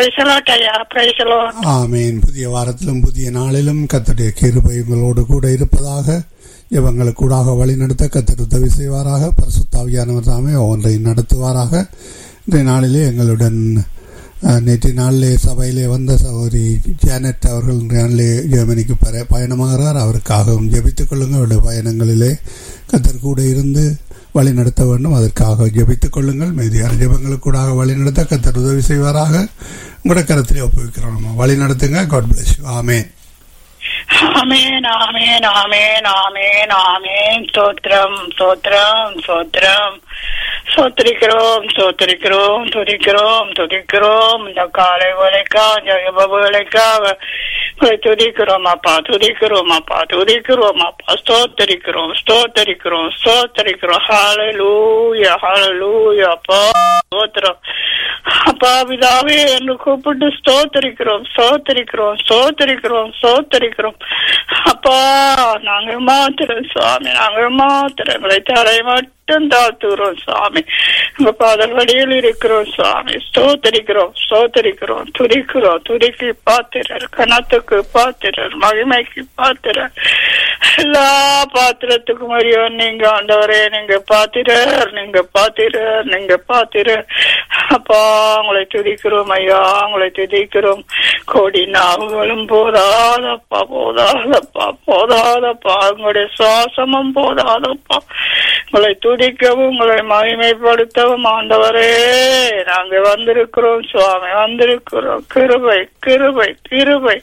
பிரைசலாட்டையா பிரைசலோ ஆமீன் புதிய வாரத்திலும் புதிய நாளிலும் கத்தருடைய கிருபை உங்களோடு கூட இருப்பதாக இவங்களுக்கு கூடாக வழி நடத்த கத்தர் உதவி செய்வாராக பரிசுத்தாவியானவர் தாமே ஒன்றை நடத்துவாராக இன்றைய நாளிலே எங்களுடன் அஹ், நேற்றைய நாளிலே சபையிலே வந்த சகோதரி ஜானட் அவர்கள் இன்றைய நாளிலே ஜெர்மனிக்கு பர பயணமாகிறார் அவருக்காகவும் ஜெபித்துக் கொள்ளுங்கள் அவருடைய பயணங்களிலே கத்தர் கூட இருந்து வழி நடத்த வேண்டும் அதற்காக ஜெபித்துக் கொள்ளுங்கள் மீதியான ஜெபங்களுக்கு கூட வழி நடத்த கத்தர் உதவி செய்வாராக உங்களோட கருத்திலே ஒப்புவிக்கிறோம் நம்ம வழி நடத்துங்க காட் பிளஸ் ஆமேன் ஆமேன் ஆமேன் ஆமேன் ஆமேன் ஆமேன் சோத்ரம் சோத்ரம் சோத்ரம் சோத்திரிக்கிறோம் சோத்திரிக்கிறோம் துதிக்கிறோம் துதிக்கிறோம் இந்த காலை வேலைக்கா ஜெயப வேலைக்காக உங்களை துதிக்கிறோம் அப்பா துதிக்கிறோம் அப்பா துதிக்கிறோம் அப்பா ஸ்தோத்தரிக்கிறோம் ஸ்தோத்தரிக்கிறோம் ஸ்தோத்தரிக்கிறோம் ஹalleluya ஹalleluya அப்பா ஸ்தோத்திரம் அப்பா பிதாவே என்று கூப்பிட்டு ஸ்தோத்தரிக்கிறோம் ஸ்தோத்தரிக்கிறோம் ஸ்தோத்தரிக்கிறோம் ஸ்தோத்தரிக்கிறோம் அப்பா நாங்கள் மாத்திரம் சுவாமி நாங்கள் மாத்திரம் எங்களை தரை மட்டும் தாத்துகிறோம் சுவாமி உங்க பாதல் வழியில் இருக்கிறோம் சுவாமி ஸ்தோத்தரிக்கிறோம் ஸ்தோத்தரிக்கிறோம் துதிக்கிறோம் துதிக்கு பாத்திரர் கணத்துக்கு பாத்திரர் மகிமைக்கு பாத்திரர் எல்லா பாத்திரத்துக்கும் அறியோ நீங்க ஆண்டவரே நீங்க பாத்திரர் நீங்க பாத்திரர் நீங்க பாத்திரர் அப்பா உங்களை துதிக்கிறோம் ஐயா உங்களை துதிக்கிறோம் கோடி நாவுகளும் போதாதப்பா போதாதப்பா போதாதப்பா உங்களுடைய சுவாசமும் போதாதப்பா உங்களை துதிக்கவும் உங்களை மகிமைப்படுத்தவும் ஆண்டவரே நாங்க வந்திருக்கிறோம் சுவாமி வந்திருக்கிறோம் கிருபை கிருபை கிருபை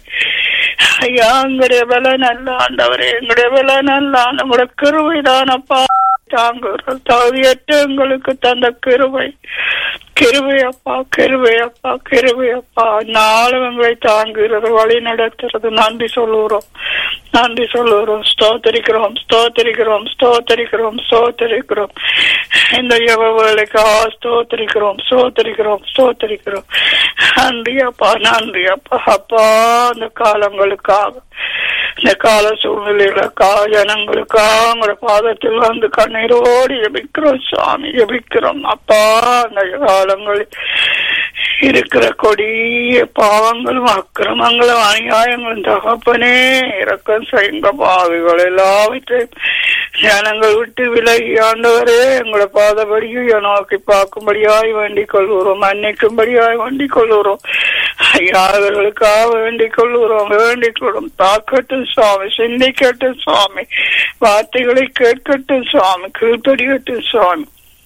ஐயா எங்களுடைய விலை நல்ல ஆண்டவரே எங்களுடைய விலை நல்ல உங்களுடைய கிருபை தானப்பா தாங்குகிறோம் தகுதியற்ற எங்களுக்கு தந்த கிருபை கிருபை அப்பா கிருபை அப்பா கிருபை அப்பா நாளும் எங்களை தாங்குகிறது வழி நடத்துறது நன்றி சொல்லுகிறோம் நன்றி சொல்லுகிறோம் ஸ்தோத்தரிக்கிறோம் ஸ்தோத்தரிக்கிறோம் ஸ்தோத்தரிக்கிறோம் ஸ்தோத்தரிக்கிறோம் இந்த யவ வேலைக்கா ஸ்தோத்தரிக்கிறோம் ஸ்தோத்தரிக்கிறோம் ஸ்தோத்தரிக்கிறோம் நன்றி அப்பா நன்றி அப்பா அப்பா அந்த காலங்களுக்காக இந்த கால சூழ்நிலைகளுக்கா ஜனங்களுக்காக உங்களோட பாதத்தில் வந்து கண்ணீரோடு ஜபிக்கிறோம் சுவாமி ஜபிக்கிறோம் அப்பா அந்த காலங்களில் இருக்கிற கொடிய பாவங்களும் அக்கிரமங்களும் அநியாயங்களும் தகப்பனே இறக்கம் செய்யுங்க பாவிகள் எல்லாவற்றையும் ஜனங்கள் விட்டு விலகி ஆண்டவரே எங்களை பாதபடியும் நோக்கி பார்க்கும்படியாய் வேண்டிக் கொள்கிறோம் மன்னிக்கும்படியாய் வேண்டிக் கொள்கிறோம் ஐயா அவர்களுக்காக வேண்டிக் கொள்கிறோம் வேண்டிக் கொள்ளும் தாக்கட்டும் சுவாமி சிந்திக்கட்டும் சுவாமி வார்த்தைகளை கேட்கட்டும் சுவாமி கீழ்ப்படியட்டும் சுவாமி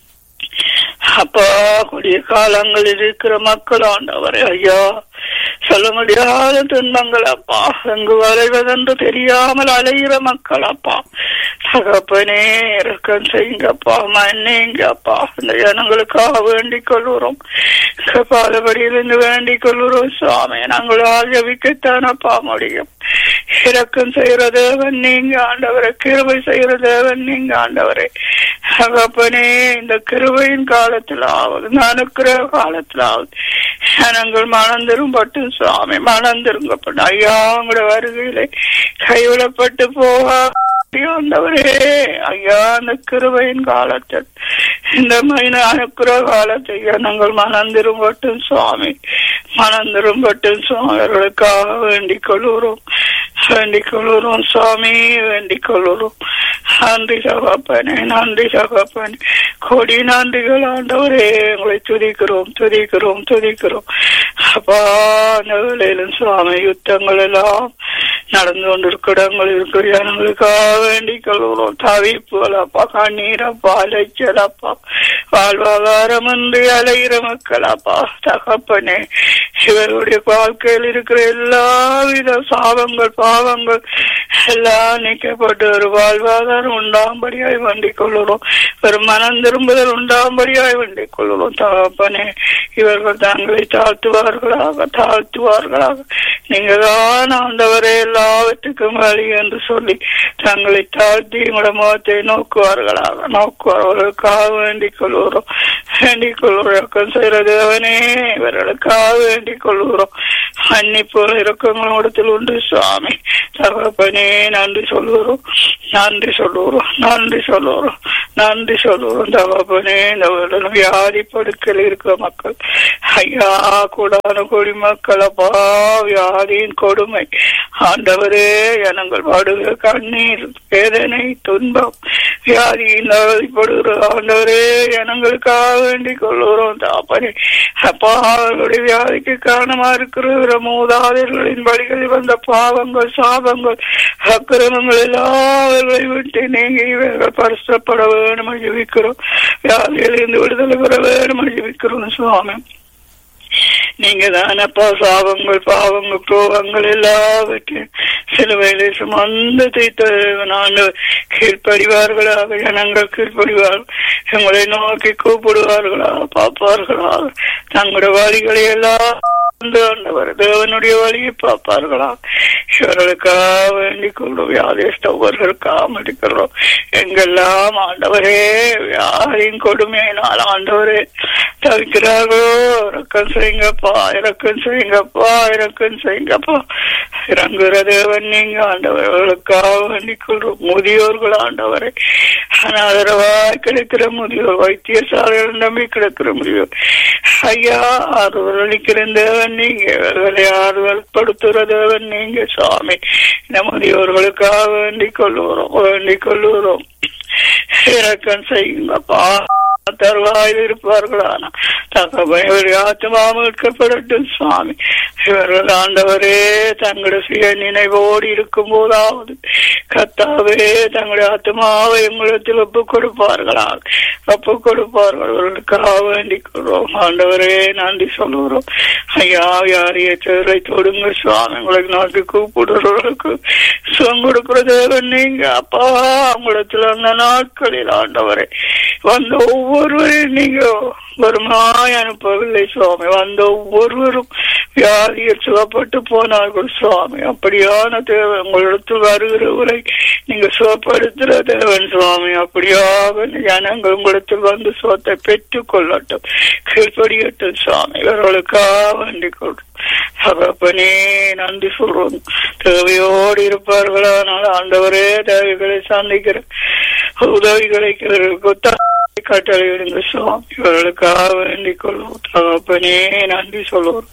அப்பா கூடிய காலங்களில் இருக்கிற மக்கள் ஆண்டவரே ஐயா சொல்ல முடியாத துன்பங்கள் அப்பா எங்கு வரைவதென்று தெரியாமல் அலைகிற மக்கள் அப்பா தகப்பனே இறக்கம் செய்யுங்கப்பா மன்னிங்கப்பா இந்த ஜனங்களுக்காக வேண்டிக் கொள்கிறோம் பாதபடியிலிருந்து வேண்டிக் கொள்கிறோம் சுவாமி நாங்கள் ஆஜபிக்கத்தானப்பா முடியும் இறக்கம் செய்கிற தேவன் நீங்க ஆண்டவரை கிருபை செய்கிற தேவன் நீங்க ஆண்டவரே தகப்பனே இந்த கிருபையின் காலத்தில் ஆகுது அனுக்கிற காலத்தில் ஆகுது ஜனங்கள் மணந்திரும் பட்டு சுவாமி மணந்திருங்கப்பட்ட ஐயா உங்களோட வருகையிலே கைவிடப்பட்டு போக ஆண்டவரே ஐயா அந்த கிருபையின் காலத்தில் இந்த மைன அனுக்கிற காலத்தை நாங்கள் மணந்திரும்பட்டும் சுவாமி மணந்திரும்பட்டும் சுவாமிகளுக்காக வேண்டிக் கொள்கிறோம் வேண்டிக் கொள்கிறோம் சுவாமி வேண்டிக் கொள்கிறோம் நன்றி சகப்பனே நன்றி சகப்பனே கொடி நன்றிகள் ஆண்டவரே உங்களை துதிக்கிறோம் துதிக்கிறோம் துதிக்கிறோம் அப்பா அந்த வேலையிலும் சுவாமி யுத்தங்கள் எல்லாம் நடந்து கொண்டிருக்கிடங்கள் இருக்கிற ஜனங்களுக்காக வேண்டிக் கொள்கிறோம் தவிப்புகள் அப்பா கண்ணீர் அப்பா அலைச்சல் அப்பா வாழ்வாதாரம் என்று அலைகிற மக்கள் அப்பா தகப்பனே இவருடைய வாழ்க்கையில் இருக்கிற எல்லா வித சாபங்கள் பாவங்கள் எல்லாம் நீக்கப்பட்டு ஒரு வாழ்வாதாரம் உண்டாகும்படியாய் வேண்டிக் கொள்கிறோம் ஒரு மனம் திரும்புதல் உண்டாகும்படியாய் வேண்டிக் கொள்கிறோம் தகப்பனே இவர்கள் தங்களை தாழ்த்துவார்களாக தாழ்த்துவார்களாக நீங்க தான் ஆண்டவரே எல்லாவற்றுக்கும் வழி என்று சொல்லி தங்களை தாழ்த்தி உங்களோட முகத்தை நோக்குவார்களாக நோக்குவார்களுக்காக வேண்டிக் கொள்கிறோம் வேண்டிக் கொள்கிறோம் செய்கிற தேவனே இவர்களுக்காக வேண்டிக் கொள்கிறோம் மன்னிப்பு இறக்கங்களோடத்தில் உண்டு சுவாமி தகப்பனே நன்றி சொல்லுறோம் நன்றி சொல்லுறோம் நன்றி சொல்லுறோம் நன்றி சொல்லுறோம் தகப்பனே இந்த உடல் வியாதி படுக்கையில் இருக்கிற மக்கள் ஐயா கூடான கோடி மக்கள் அப்பா வியாதியின் கொடுமை ஆண்டவரே ஜனங்கள் பாடுகிற கண்ணீர் வேதனை துன்பம் வியாதியின் அவதிப்படுகிற ஆண்டவரே ஜனங்களுக்காக வேண்டிக் கொள்ளுகிறோம் தாப்பனே அப்பா அவர்களுடைய வியாதிக்கு காரணமா இருக்கிற மூதாதையர்களின் வழிகளில் வந்த பாவங்கள் சாபங்கள் அக்கிரமங்கள் எல்லாவர்களை விட்டு நீங்கி இவர்கள் பரிசப்பட வேணும் ஜெபிக்கிறோம் வியாதியிலிருந்து விடுதலை பெற வேணும் ஜெபிக்கிறோம் சுவாமி நீங்க தானப்பா சாபங்கள் பாவங்கள் கோபங்கள் எல்லாவற்றையும் சிலுவையிலே சுமந்து தீர்த்தவனான கீழ்ப்படிவார்களாக ஜனங்கள் கீழ்ப்படிவார்கள் எங்களை நோக்கி கூப்பிடுவார்களா பார்ப்பார்களா தங்களுடைய வழிகளை எல்லாம் ஆண்டவர் தேவனுடைய வழியை பார்ப்பார்களா இவர்களுக்காக வேண்டிக் கொள்ளும் வியாதிஸ்தவர்களுக்காக மடிக்கிறோம் எங்கெல்லாம் ஆண்டவரே வியாதியின் கொடுமையினால் ஆண்டவரே தவிக்கிறார்களோ இறக்கம் செய்யுங்கப்பா இறக்கம் செய்யுங்கப்பா இறக்கம் செய்யுங்கப்பா இறங்குற தேவன் நீங்க ஆண்டவர்களுக்காக வேண்டிக் கொள்றோம் முதியோர்கள் ஆண்டவரை அனாதரவாய் கிடைக்கிற முதியோர் வைத்தியசாலைகள் நம்பி கிடக்கிற முதியோர் ஐயா ஆறுதல் அளிக்கிற தேவன் நீங்க இவர்களை ஆறுதல் படுத்துகிற தேவன் நீங்க சுவாமி இந்த முதியோர்களுக்காக வேண்டிக் கொள்ளுகிறோம் வேண்டிக் கொள்ளுகிறோம் இறக்கம் செய்யுங்கப்பா தருவாயில் இருப்பார்களான தகவல் ஆத்மா மீட்கப்படட்டும் சுவாமி இவர்கள் ஆண்டவரே தங்களுடைய சுய நினைவோடு இருக்கும் போதாவது கத்தாவே தங்களுடைய ஆத்மாவை எங்களிடத்தில் ஒப்பு கொடுப்பார்களா ஒப்பு கொடுப்பார்கள் அவர்களுக்காக வேண்டிக் கொள்வோம் ஆண்டவரே நன்றி சொல்லுகிறோம் ஐயா யாரைய சேரை தொடுங்க சுவாமி உங்களுக்கு நோக்கி கூப்பிடுறவர்களுக்கு சுகம் கொடுக்கிற தேவன் நீங்க அப்பா உங்களிடத்தில் அந்த நாட்களில் ஆண்டவரே வந்த ஒவ்வொருவரையும் நீங்க வருமாய் அனுப்பவில்லை சுவாமி வந்த ஒவ்வொருவரும் வியாதியில் சுகப்பட்டு போனார்கள் சுவாமி அப்படியான தேவன் உங்களிடத்தில் வருகிறவரை நீங்க சுகப்படுத்துற தேவன் சுவாமி அப்படியாக ஜனங்கள் உங்களிடத்தில் வந்து சுகத்தை பெற்றுக் கொள்ளட்டும் கீழ்படியட்டும் சுவாமி இவர்களுக்காக வேண்டிக் கொள்ளும் தகப்பனே நன்றி சொல்றோம் தேவையோடு இருப்பார்களானால் ஆண்டவரே தேவைகளை சந்திக்கிற உதவிகளை கட்டளையிடுங்க சுவாமி இவர்களுக்காக வேண்டிக் கொள்வோம் தகப்பனே நன்றி சொல்லுவோம்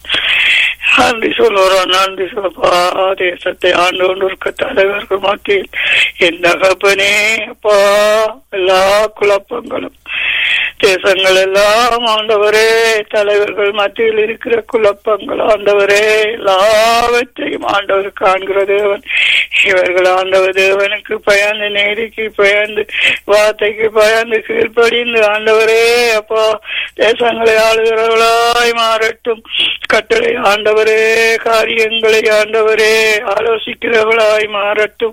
நன்றி சொல்லுறோம் நன்றி சொல்லப்பா தேசத்தை ஆண்டு கொண்டிருக்க தலைவர்கள் மத்தியில் என் தகப்பனே அப்பா எல்லா குழப்பங்களும் தேசங்கள் எல்லாம் ஆண்டவரே தலைவர்கள் மத்தியில் இருக்கிற குழப்பங்கள் ஆண்டவரே எல்லாவற்றையும் ஆண்டவர் காண்கிற தேவன் இவர்கள் ஆண்டவர் தேவனுக்கு பயந்து நீதிக்கு பயந்து வார்த்தைக்கு பயந்து கீழ்ப்படிந்து ஆண்டவரே அப்பா தேசங்களை ஆளுகிறவர்களாய் மாறட்டும் கட்டளை ஆண்டவரே காரியங்களை ஆண்டவரே ஆலோசிக்கிறவர்களாய் மாறட்டும்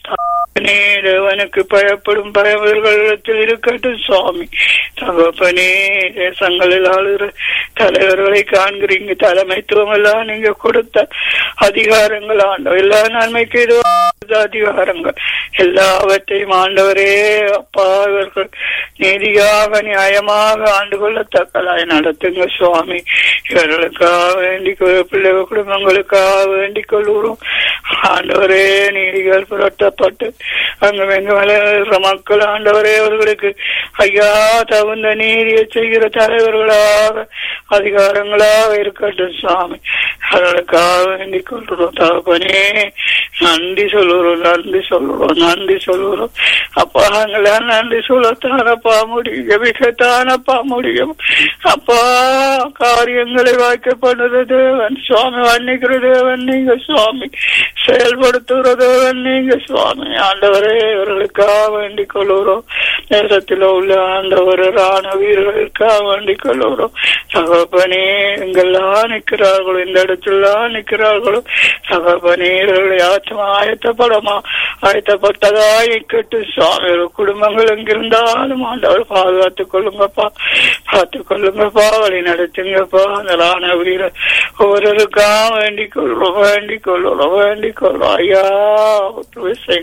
தேவனுக்கு பயப்படும் பயவர்களிடத்தில் இருக்கட்டும் சுவாமி தகப்பனே தேசங்களில் ஆளுகிற தலைவர்களை காண்கிறீங்க தலைமைத்துவம் எல்லாம் நீங்க கொடுத்த அதிகாரங்கள் ஆண்டவர் எல்லா நன்மைக்கு இது அதிகாரங்கள் எல்லாவற்றையும் ஆண்டவரே அப்பா இவர்கள் நீதியாக நியாயமாக ஆண்டு கொள்ளத்தக்கலாய் நடத்துங்க சுவாமி இவர்களுக்காக வேண்டிக் பிள்ளை குடும்பங்களுக்காக வேண்டிக் கொள்கிறோம் ஆண்டவரே நீதிகள் புரட்டப்பட்டு அங்கு வெங்க மக்கள் ஆண்டவரே அவர்களுக்கு ஐயா தகுந்த நீதியை செய்கிற தலைவர்களாக அதிகாரங்களாக இருக்கட்டும் சுவாமி அவர்களுக்காக வேண்டிக் கொள்கிறோம் தகப்பனே நன்றி சொல்லுறோம் நன்றி சொல்லுறோம் நன்றி சொல்லுறோம் அப்பா அங்கெல்லாம் நன்றி சொல்லத்தானப்பா முடியும் ஜபிக்கத்தானப்பா முடியும் அப்பா காரியங்களை வாய்க்க பண்ணுற தேவன் சுவாமி வர்ணிக்கிற தேவன் நீங்க சுவாமி செயல்படுத்துகிற தேவன் நீங்க சுவாமி ஆண்டவரே இவர்களுக்காக வேண்டிக் கொள்ளுகிறோம் நேரத்தில் உள்ள ஆண்டவர் ராண வீரர்களுக்காக வேண்டிக் கொள்ளுகிறோம் தகப்பனே எங்கெல்லாம் நிற்கிறார்களோ இந்த இடத்துலாம் நிற்கிறார்களோ தகப்பனே இவர்களுடைய ஆத்மா ஆயத்தப்படமா ஆயத்தப்பட்டதா இக்கட்டு சுவாமி குடும்பங்கள் எங்கிருந்தாலும் ஆண்டவர் பாதுகாத்துக் கொள்ளுங்கப்பா பார்த்து கொள்ளுங்கப்பா வழி நடத்துங்கப்பா அந்த ராண வீரர் ஒவ்வொருக்கா வேண்டிக் கொள்றோம் வேண்டிக் கொள்ளுறோம் வேண்டிக் கொள்றோம் ஐயா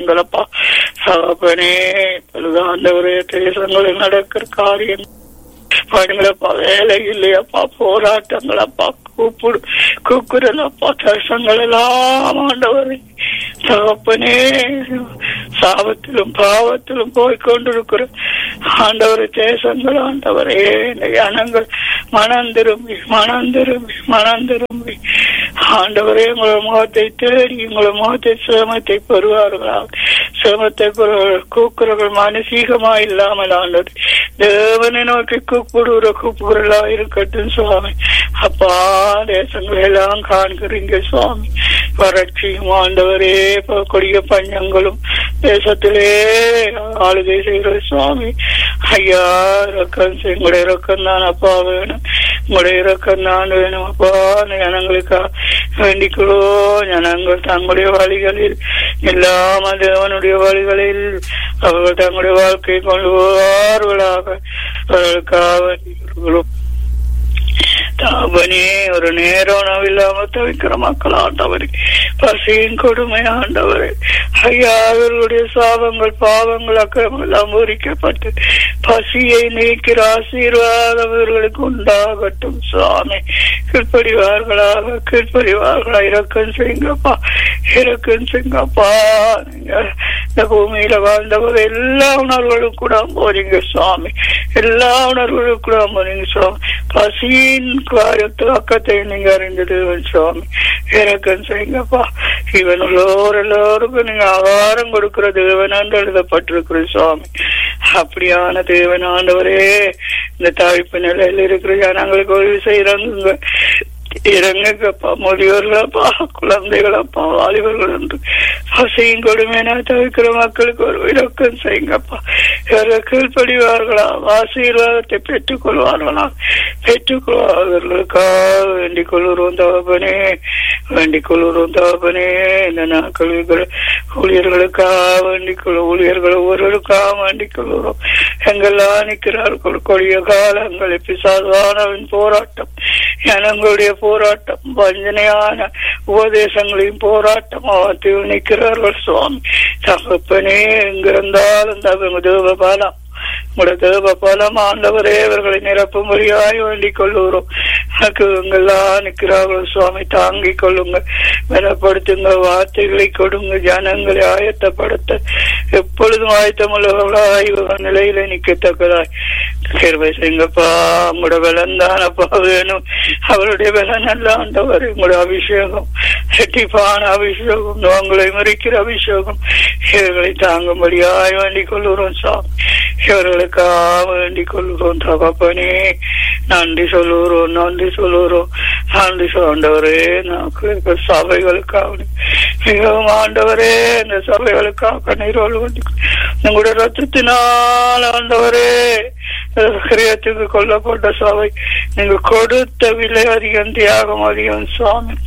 விஷயங்களப்பா தகப்பனே இப்பொழுது ஆண்டவரே தேசங்களில் நடக்கிற காரியம் பாருங்களப்பா வேலை இல்லையப்பா போராட்டங்களப்பா கூப்பிடு கூக்குறலப்பா கஷ்டங்கள் எல்லாம் ஆண்டவரே தகப்பனே சாபத்திலும் பாவத்திலும் போய் கொண்டிருக்கிற ஆண்டவர் தேசங்கள் ஆண்டவரே இந்த ஜனங்கள் மனம் திரும்பி மனம் திரும்பி மனம் திரும்பி ஆண்டவரே உங்களை முகத்தை தேடி உங்களை முகத்தை சிரமத்தை பெறுவார்களா சிரமத்தை பெறுவார்கள் கூக்குறவர்கள் மானசீகமா இல்லாமல் ஆண்டது தேவனை நோக்கி கூப்பிடுகிற கூப்பிடுறா இருக்கட்டும் சுவாமி அப்பா தேசங்கள் எல்லாம் காண்கிறீங்க சுவாமி வறட்சியும் ஆண்டவரே ப- கொடிய பஞ்சங்களும் தேசத்திலே ஆளுகை செய்கிற சுவாமி ஐயா இறக்கம் செய்- உங்களுடைய இறக்கம் தான் அப்பா வேணும் உங்களுடைய இறக்கம் தான் வேணும் அப்பா ஜனங்களுக்கா வேண்டிக்கிறோ ஜனங்கள் தங்களுடைய வழிகளில் இல்லாம தேவனுடைய வழிகளில் அவர்கள் தங்களுடைய வாழ்க்கையை கொண்டு போவார்களாக அவர்களுக்காக வேண்டிக்கிறோம் தாபனே ஒரு நேரம் உணவில்லாம தவிக்கிற மக்கள் ஆண்டவரே பசியின் கொடுமை ஆண்டவரே ஐயா அவர்களுடைய சாபங்கள் பாவங்கள் அக்கிரமம் எல்லாம் முறிக்கப்பட்டு பசியை நீக்கிற ஆசீர்வாதம் இவர்களுக்கு உண்டாகட்டும் சுவாமி கீழ்ப்படிவார்களாக கீழ்ப்படிவார்களா இறக்கம் செய்யுங்கப்பா இறக்கம் செய்யுங்கப்பா நீங்க இந்த பூமியில வாழ்ந்தவர் எல்லா உணர்வுகளும் கூட போறீங்க சுவாமி எல்லா உணர்வுகளும் கூட போறீங்க சுவாமி பசியின் காரியத்து அக்கத்தை நீங்க அறிந்தது சுவாமி இறக்கம் செய்யுங்கப்பா இவன் உள்ளோர் எல்லோருக்கும் நீங்க ஆகாரம் கொடுக்கிற தேவன் என்று எழுதப்பட்டிருக்கிற சுவாமி அப்படியான தேவன் ஆண்டவரே இந்த தாழ்ப்பு நிலையில் இருக்கிற ஜனங்களுக்கு உதவி செய்யறாங்க இறங்கப்பா முதியோர்களப்பா குழந்தைகளப்பா வாலிபர்கள் என்று பசியும் கொடுமையினா தவிக்கிற மக்களுக்கு ஒரு விளக்கம் செய்யுங்கப்பா இவர்கள் கீழ்ப்படிவார்களா ஆசீர்வாதத்தை பெற்றுக் கொள்வார்களா பெற்றுக் கொள்வார்களுக்காக வேண்டிக் கொள்கிறோம் தகப்பனே வேண்டிக் கொள்கிறோம் தகப்பனே இந்த நாட்கள் ஊழியர்களுக்காக வேண்டிக் கொள்ள ஊழியர்கள் ஒவ்வொருவருக்காக வேண்டிக் கொள்கிறோம் எங்கெல்லாம் நிற்கிறார்கள் கொடிய காலங்கள் பிசாதானவின் போராட்டம் ஜனங்களுடைய போராட்டம் வஞ்சனையான உபதேசங்களையும் போராட்டம் அவற்றில் நிற்கிறார்கள் சுவாமி தகப்பனே எங்கிருந்தாலும் தகவ தேவபாலம் உங்களுடைய தேவ பலம் ஆண்டவரே அவர்களை நிரப்பும்படியாய் வேண்டிக் கொள்ளுகிறோம் எங்கெல்லாம் நிற்கிறார்கள் சுவாமி தாங்கிக் கொள்ளுங்க பலப்படுத்துங்க வார்த்தைகளை கொடுங்க ஜனங்களை ஆயத்தப்படுத்த எப்பொழுதும் ஆயத்தமுள்ளவர்களாய் இவர்கள் நிலையில நிக்கத்தக்கதாய் கிருபை செய்யுங்கப்பா உங்களோட பலன் தானப்பா வேணும் அவருடைய பலன் அல்ல ஆண்டவர் உங்களோட அபிஷேகம் செட்டிப்பான அபிஷேகம் உங்களை முறிக்கிற அபிஷேகம் இவர்களை தாங்கும்படியாய் வேண்டிக் கொள்ளுகிறோம் சாமி இவர்களுக்காக வேண்டிக் கொள்கிறோம் தகப்பனே நன்றி சொல்லுகிறோம் நன்றி சொல்லுகிறோம் நன்றி ஆண்டவரே நமக்கு சபைகளுக்காக மிகவும் ஆண்டவரே இந்த சபைகளுக்காக நீரோல் வேண்டி உங்களுடைய ரத்தத்தினால் ஆண்டவரே கிரியத்துக்கு கொல்லப்பட்ட சபை நீங்க கொடுத்த விலை அதிகம் தியாகம் அதிகம் சுவாமி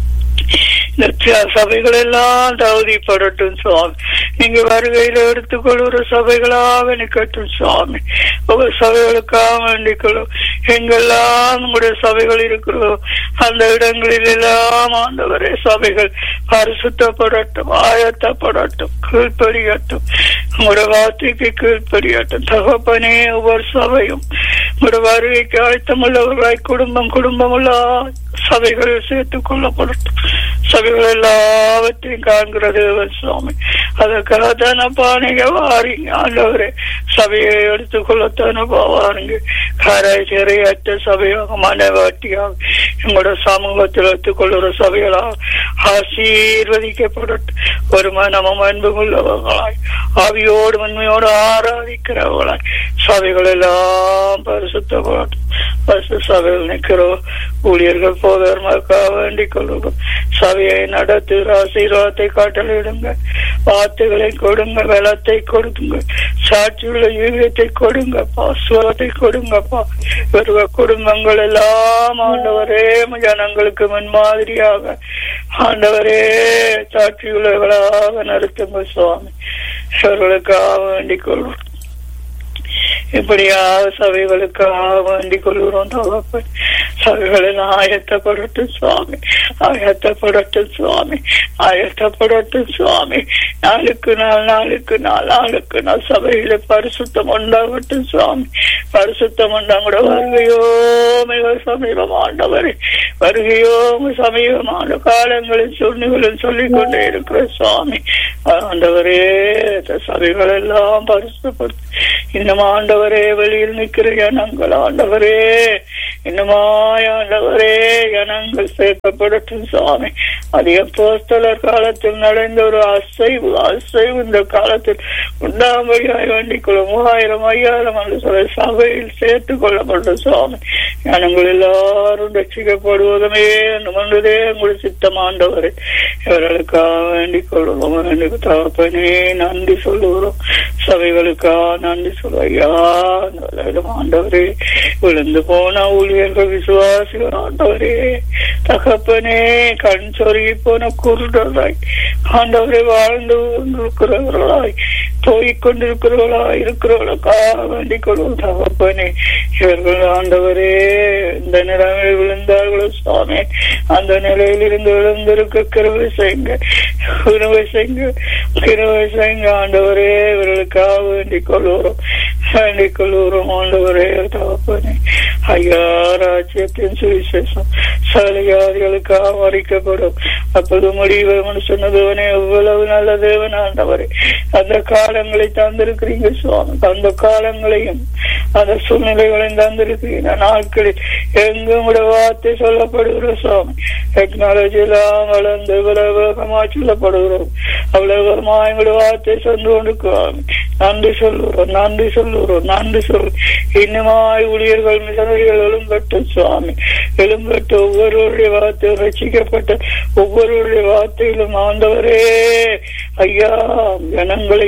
இந்த சபைகள் எல்லாம் தகுதிப்படட்டும் சுவாமி நீங்க வருகையில எடுத்துக்கொள்கிற சபைகளாக நிக்கட்டும் சுவாமி ஒவ்வொரு சபைகளுக்காக வேண்டிக்கொள்ளும் எங்கெல்லாம் உங்களுடைய சபைகள் இருக்கிறதோ அந்த இடங்களில் எல்லாம் ஆண்டவரே சபைகள் பரிசுத்தப்படட்டும் ஆயத்தப்படட்டும் கீழ்ப்படியட்டும் உங்களோட வார்த்தைக்கு கீழ்ப்படியட்டும் தகப்பனே ஒவ்வொரு சபையும் உங்களோட வருகைக்கு ஆயத்தமுள்ளவர்களாய் குடும்பம் குடும்பமுள்ள சபைகளில் சேர்த்துக் கொள்ளப்படட்டும் சபைகள் எல்லாவற்றையும் காண்கிறது சுவாமி அதற்காக தானப்பா நீங்க வாரீங்க ஆண்டவரே சபையை எடுத்துக்கொள்ளத்தானப்பா வாருங்க காராய் சிறையற்ற சபையாக மனவாட்டியாக எங்களோட சமூகத்தில் எடுத்துக்கொள்ளுற சபைகளாக ஆசீர்வதிக்கப்படட்டும் ஒரு மனமும் அன்பு கொள்ளவர்களாய் ஆவியோடு உண்மையோடு ஆராதிக்கிறவர்களாய் சபைகள் எல்லாம் பரிசுத்தப்படட்டும் பரிசு சபையில் நிற்கிறோம் ஊழியர்கள் போதர்மக்காக வேண்டிக் கொள்ளுவோம் சபையை நடத்து ஆசீர்வாதத்தை காட்டலிடுங்க வார்த்தைகளை கொடுங்க வெள்ளத்தை கொடுங்க சாட்சியுள்ள யூகத்தை கொடுங்க பாசுவத்தை கொடுங்கப்பா இவருவ குடும்பங்கள் எல்லாம் ஆண்டவரே ஜனங்களுக்கு முன்மாதிரியாக ஆண்டவரே சாட்சியுள்ளவர்களாக நடத்துங்க சுவாமி இவர்களுக்காக வேண்டிக் கொள்வோம் இப்படியாக சபைகளுக்காக வேண்டிக் கொள்கிறோம் தகப்பன் சபைகளில் ஆயத்தப்படட்டும் சுவாமி ஆயத்தப்படட்டும் சுவாமி ஆயத்தப்படட்டும் சுவாமி நாளுக்கு நாள் நாளுக்கு நாள் நாளுக்கு நாள் சபையில பரிசுத்தம் உண்டாகட்டும் சுவாமி பரிசுத்தம் உண்டாங்கூட வருகையோ மிக சமீபமாண்டவரே வருகையோ உங்க சமீபமான காலங்களில் சொன்னிகளும் சொல்லிக் கொண்டே இருக்கிற சுவாமி ஆண்டவரே இந்த சபைகள் எல்லாம் பரிசுப்படுத்தி இன்னும் ஆண்டவரே வெளியில் நிற்கிற ஜனங்கள் ஆண்டவரே இன்னுமாய் ஆண்டவரே ஜனங்கள் சேர்க்கப்படட்டும் சுவாமி அது அப்போஸ்தலர் காலத்தில் நடந்த ஒரு அசைவு அசைவு இந்த காலத்தில் உண்டாம்படியாய் வேண்டிக் கொள்ளும் மூவாயிரம் ஐயாயிரம் என்று சொல்ல சபையில் சேர்த்துக் கொள்ளப்பட்ட சுவாமி ஜனங்கள் எல்லாரும் ரட்சிக்கப்படுவதுமே மன்றதே உங்கள் சித்தமாண்டவரே இவர்களுக்காக வேண்டிக் கொள்ளும் எனக்கு தகப்பனே நன்றி சொல்லுகிறோம் சபைகளுக்காக நன்றி சொல்ல ஐயா ஆண்டவரே விழுந்து போன ஊழியர்கள் விசுவாசிகள் ஆண்டவரே தகப்பனே கண் சொருகி போன குருடராய் ஆண்டவரை வாழ்ந்து கொண்டிருக்கிறவர்களாய் போய்க் கொண்டிருக்கிறவர்களாய் இருக்கிறவர்களுக்காக வேண்டிக் கொள்வோம் தகப்பனே இவர்கள் ஆண்டவரே இந்த நிலைமையில் விழுந்தார்களோ சுவாமி அந்த நிலையில் இருந்து விழுந்திருக்க கிருவை செய்யுங்க கிருவை செய்யுங்க கிருவை செய்யுங்க ஆண்டவரே இவர்களுக்காக வேண்டிக் கொள்வோம் வேண்டிக் கொள்வோம் ஆண்டவரே தகப்பனே ஐயா ராஜ்யத்தின் சுவிசேஷம் சலுகாதிகளுக்காக மறிக்கப்படும் அப்போது முடிவு சொன்னதுவனே எவ்வளவு நல்ல தேவன் ஆண்டவரே அந்த காலங்களை தந்திருக்கிறீங்க சுவாமி அந்த காலங்களையும் அந்த சூழ்நிலைகளையும் தந்திருக்கிறீங்க நாட்களில் எங்கும் கூட வார்த்தை சொல்லப்படுகிற சுவாமி டெக்னாலஜி எல்லாம் வளர்ந்து இவ்வளவு வேகமா சொல்லப்படுகிறோம் அவ்வளவு வேகமா எங்களோட வார்த்தை சென்று கொண்டிருக்கிறோம் நன்றி சொல்லுகிறோம் நன்றி சொல்லுகிறோம் நன்றி சொல் இன்னுமாய் ஊழியர்கள் மிஷனரிகள் எழும்பட்டு சுவாமி எழும்பட்டு ஒவ்வொருவருடைய வார்த்தை ரசிக்கப்பட்ட ஒவ்வொருவருடைய வார்த்தையிலும் ஆண்டவரே ஐயா ஜனங்களை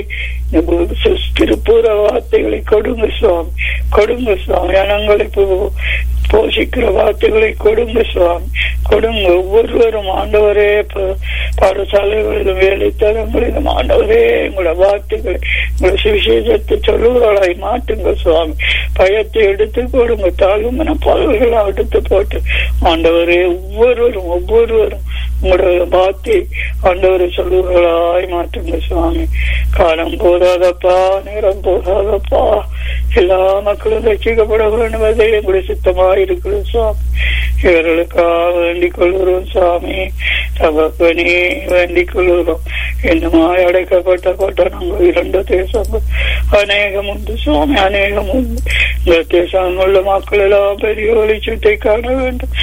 திருப்பூர வார்த்தைகளை கொடுங்க சுவாமி கொடுங்க சுவாமி ஜனங்களை போஷிக்கிற வார்த்தைகளை கொடுங்க சுவாமி கொடுங்க ஒவ்வொருவரும் ஆண்டவரே பாடசாலைகளிலும் வேலைத்தலங்களிலும் ஆண்டவரே உங்களோட வார்த்தைகளை உங்களோட சுவிசேஷத்தை சொல்லுவர்களாய் மாற்றுங்க சுவாமி பயத்தை எடுத்து போடுங்க தாழ்வுமன பல்களை எடுத்து போட்டு ஆண்டவரே ஒவ்வொருவரும் ஒவ்வொருவரும் உங்களோட வார்த்தை ஆண்டவரை சொல்லுவர்களாய் மாற்றுங்க சுவாமி காலம் போதாதப்பா நேரம் போதாதப்பா எல்லா மக்களும் ரசிக்கப்பட வேண்டும் அதை எங்களுடைய சித்தமாக இருக்கிறோம் சுவாமி இவர்களுக்காக வேண்டிக் கொள்கிறோம் சுவாமி தகப்பனே வேண்டிக் கொள்கிறோம் என்னமாய் அடைக்கப்பட்ட பட்டணங்கள் இரண்டு தேசங்கள் அநேகம் உண்டு சுவாமி அநேகம் உண்டு இந்த தேசம் உள்ள மக்கள் எல்லாம் பெரிய வெளிச்சத்தை காண வேண்டும்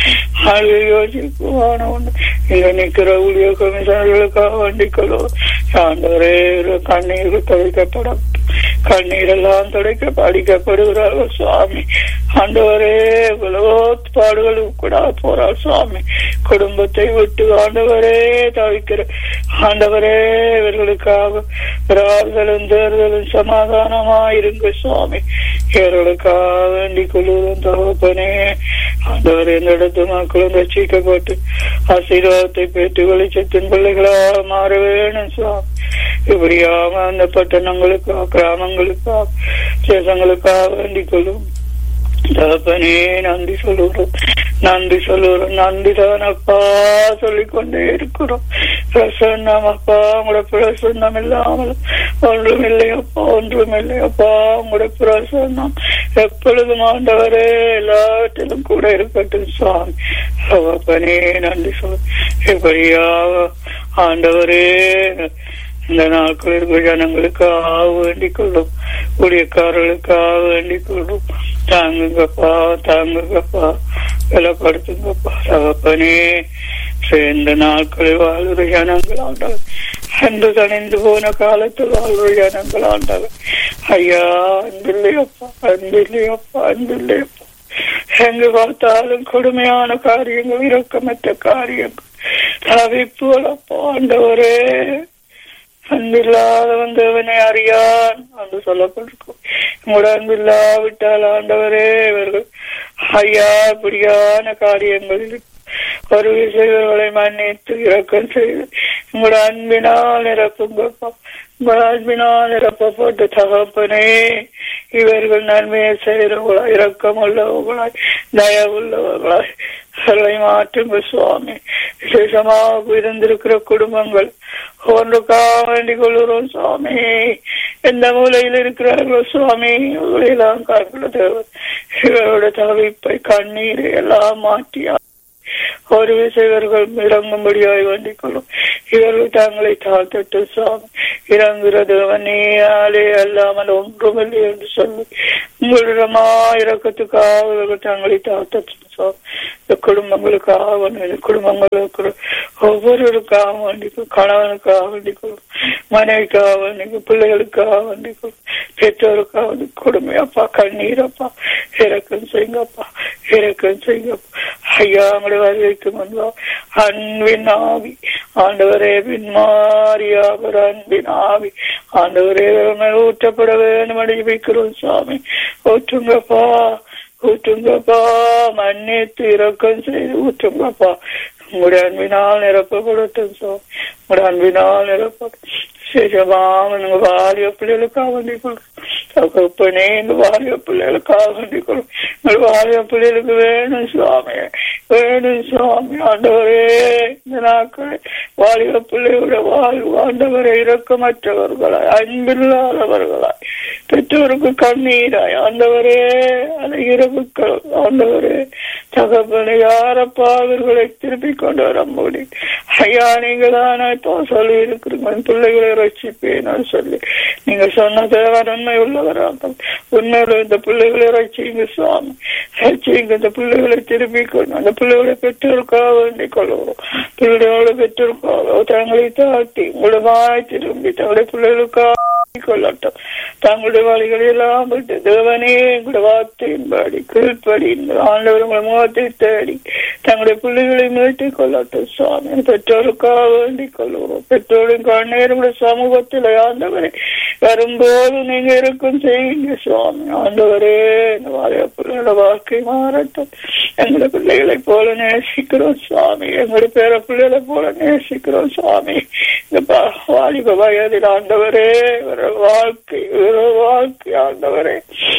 யோசிக்குவான உண்டு இங்க நிற்கிற ஊழிய கமிஷனர்களுக்காக வேண்டிக் கொள்வோம் ஆண்டவரே கண்ணீர் துடைக்கப்படும் கண்ணீர் எல்லாம் துடைக்க அடிக்கப்படுகிறார்கள் சுவாமி ஆண்டவரே இவ்வளவோ பாடுகள் கூட போறார் சுவாமி குடும்பத்தை விட்டு ஆண்டவரே தவிக்கிற ஆண்டவரே இவர்களுக்காக ராறுதலும் தேர்தலும் சமாதானமா இருங்க சுவாமி இவர்களுக்காக வேண்டிக் கொள்வதும் தகப்பனே ஆண்டவரே இந்த இடத்து மக்களும் ரசிக்கப்பட்டு ஆசீர்வாதத்தை பெற்று வெளிச்சத்தின் பிள்ளைகளாக மாற வேணும் சுவாமி இப்படியாக அந்த பட்டணங்களுக்காக கிராமங்களுக்காக தேசங்களுக்காக வேண்டிக் கொள்ளும் தகப்பனே நன்றி சொல்லுகிறோம் நன்றி சொல்லுகிறோம் நன்றி தான் அப்பா சொல்லிக்கொண்டே இருக்கிறோம் பிரசன்னம் அப்பா உங்களோட பிரசன்னம் இல்லாமல் ஒன்றும் இல்லையப்பா ஒன்றும் இல்லையப்பா உங்களோட பிரசன்னம் எப்பொழுதும் ஆண்டவரே எல்லாத்திலும் கூட இருக்கட்டும் சுவாமி தகப்பனே நன்றி சொல் எப்படியாக ஆண்டவரே இந்த நாட்கள் இருக்கிற ஜனங்களுக்காக வேண்டிக் கொள்ளும் ஊழியக்காரர்களுக்காக வேண்டிக் கொள்ளும் தாங்குங்கப்பா தாங்குங்கப்பா விலப்படுத்துங்கப்பா தகப்பனே சேர்ந்த நாட்களில் வாழ்கிற ஜனங்கள் ஆண்டவர் அன்று கணிந்து போன காலத்தில் வாழ்கிற ஜனங்கள் ஆண்டவர் ஐயா அன்பில்லையப்பா அன்பில்லையப்பா அன்பில்லையப்பா எங்கு பார்த்தாலும் கொடுமையான காரியங்கள் இரக்கமற்ற காரியங்கள் தவிப்புகளப்பா ஆண்டவரே அன்பில்லாதவன் தேவனை அறியான் என்று சொல்லப்பட்டிருக்கும் உங்களோட அன்பில்லாவிட்டால் ஆண்டவரே இவர்கள் ஐயா இப்படியான காரியங்களில் ஒரு விஷயங்களை மன்னித்து இறக்கம் செய்து உங்களோட அன்பினால் நிரப்புங்கப்பா உங்களோட அன்பினால் நிரப்பப்பட்ட தகப்பனே இவர்கள் நன்மையை செய்கிறவர்களாய் இரக்கம் உள்ளவர்களாய் தயவுள்ளவர்களாய் அவர்களை மாற்றுங்க சுவாமி விசேஷமாக இருந்திருக்கிற குடும்பங்கள் ஒன்றுக்காக வேண்டிக் கொள்கிறோம் சுவாமி எந்த மூலையில் இருக்கிறார்களோ சுவாமி இவர்களெல்லாம் காண்கிற தேவன் இவரோட தவிப்பை கண்ணீரை எல்லாம் மாற்றி ஒரு இவர்கள் இறங்கும்படியாய் வேண்டிக் கொள்ளும் இவர்கள் தங்களை தாழ்த்தட்டு சுவாமி இறங்குகிற தேவனேயாலே அல்லாமல் ஒன்றுமில்லை என்று சொல்லி உங்களிடமா இறக்கத்துக்காக இவர்கள் தங்களை தாழ்த்தட்டு சுவாமி இந்த குடும்பங்களுக்காக வேண்டி குடும்பங்களுக்கு ஒவ்வொருவருக்காக வேண்டிக்கும் கணவனுக்காக வேண்டிக்கொள்ளும் மனைவிக்காக வேண்டிக்கும் பிள்ளைகளுக்காக வேண்டிக்கொள்ளும் பெற்றோருக்காக வந்து கொடுமையப்பா கண்ணீரப்பா இறக்கம் செய்யுங்கப்பா இறக்கம் செய்யுங்கப்பா ஐயா உங்களை வரவேற்கும் முன்பா அன்பின் ஆவி ஆண்டவரே பின்மாரியாக அன்பின் ஆவி ஆண்டவரே மேல் ஊற்றப்பட வேண்டும் அடிவிக்கிறோம் சுவாமி ஊற்றுங்கப்பா ஊற்றுங்கப்பா மன்னித்து இறக்கம் செய்து ஊற்றுங்கப்பா உங்களுடைய அன்பினால் நிரப்பப்படட்டும் சுவாமி உங்களுடைய அன்பினால் நிரப்படும் சேஷமாக நீங்க வாலிய பிள்ளைகளுக்காக வேண்டிக் கொள்ளும் தகப்பனே இந்த வாலிய பிள்ளைகளுக்காக வேண்டிக் கொள்ளும் உங்கள் வாலிய பிள்ளைகளுக்கு வேணும் சுவாமி வேணும் சுவாமி ஆண்டவரே இந்த நாட்கள் வாலிய பிள்ளையோட வாழ்வு ஆண்டவரை இரக்கமற்றவர்களாய் அன்பில்லாதவர்களாய் பெற்றோருக்கு கண்ணீராய் ஆண்டவரே அதை இரவுக்கள் ஆண்டவரே தகப்பனை யாரப்பா அவர்களை திருப்பி கொண்டு வர முடியும் ஐயா நீங்க தானே இப்போ சொல்லி இருக்கிறீங்க பிள்ளைகளை ரட்சிப்பேன் சொல்லி நீங்க சொன்ன தேவன் உண்மை உள்ளவராக உண்மையில இந்த பிள்ளைகளை ரட்சிங்க சுவாமி ரட்சிங்க இந்த பிள்ளைகளை திருப்பி கொண்டு அந்த பிள்ளைகளை பெற்றோருக்காக வேண்டிக் கொள்வோம் பிள்ளைகளோட பெற்றோருக்காக தங்களை தாட்டி உங்களை வாய் திரும்பி தங்களுடைய பிள்ளைகளுக்காக கொள்ளட்டும் தங்களுடைய வழிகளை எல்லாம் விட்டு தேவனே எங்களுடைய வார்த்தையின்படி கீழ்ப்படி ஆண்டவர் உங்களை முகத்தை தேடி தங்களுடைய பிள்ளைகளை மீட்டிக் கொள்ளட்டும் சுவாமி பெற்றோருக்காக வேண்டிக் கொள்வோம் பெற்றோரின் கண்ணீர் சமூகத்தில் ஆண்டவரே வரும்போது நீங்க இருக்கும் செய்யுங்க சுவாமி ஆண்டவரே இந்த வாழைய பிள்ளைகளோட வாழ்க்கை மாறட்டும் எங்களை பிள்ளைகளை போல நேசிக்கிறோம் சுவாமி எங்களுடைய பேர பிள்ளைகளை போல நேசிக்கிறோம் சுவாமி இந்த வாலிப வயதில் ஆண்டவரே வாழ்க்கை வாழ்க்கை ஆண்டவரே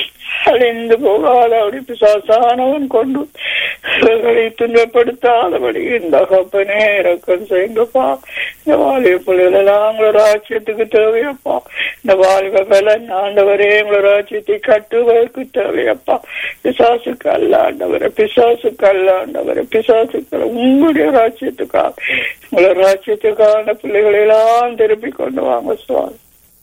அழிந்து போகாத அப்படி பிசாசானவன் கொண்டு இவர்களை துன்பப்படுத்தாதபடி இந்த கப்பனே இறக்கம் செய்யுங்கப்பா இந்த வாலிப பிள்ளைகள் எல்லாம் உங்களோட ராஜ்யத்துக்கு தேவையப்பா இந்த வாலிப பலன் ஆண்டவரே உங்களோட ராஜ்யத்தை கட்டுவதற்கு தேவையப்பா பிசாசுக்கு அல்ல ஆண்டவரே பிசாசுக்கு அல்ல ஆண்டவரே பிசாசுக்கு உங்களுடைய ராஜ்யத்துக்காக உங்களோட ராஜ்யத்துக்கான பிள்ளைகளை எல்லாம் திருப்பி கொண்டு வாங்க சுவாமி